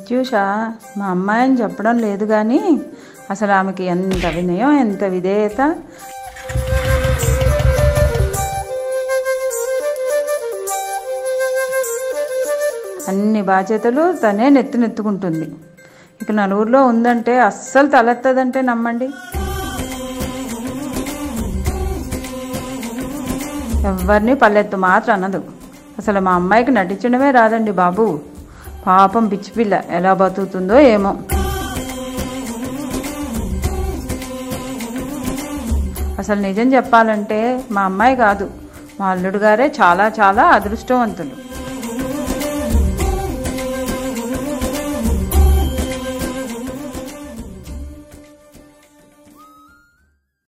ప్రత్యూష మా అమ్మాయి అని చెప్పడం లేదు కానీ అసలు ఆమెకి ఎంత వినయం ఎంత విధేయత అన్ని బాధ్యతలు తనే నెత్తినెత్తుకుంటుంది ఇక నలుగురిలో ఉందంటే అస్సలు తలెత్తదంటే నమ్మండి ఎవరిని పల్లెత్తు మాత్రం అనదు అసలు మా అమ్మాయికి నటించడమే రాదండి బాబు పాపం పిచ్చి పిల్ల ఎలా బతుకుతుందో ఏమో అసలు నిజం చెప్పాలంటే మా అమ్మాయి కాదు మా అల్లుడు గారే చాలా చాలా అదృష్టవంతులు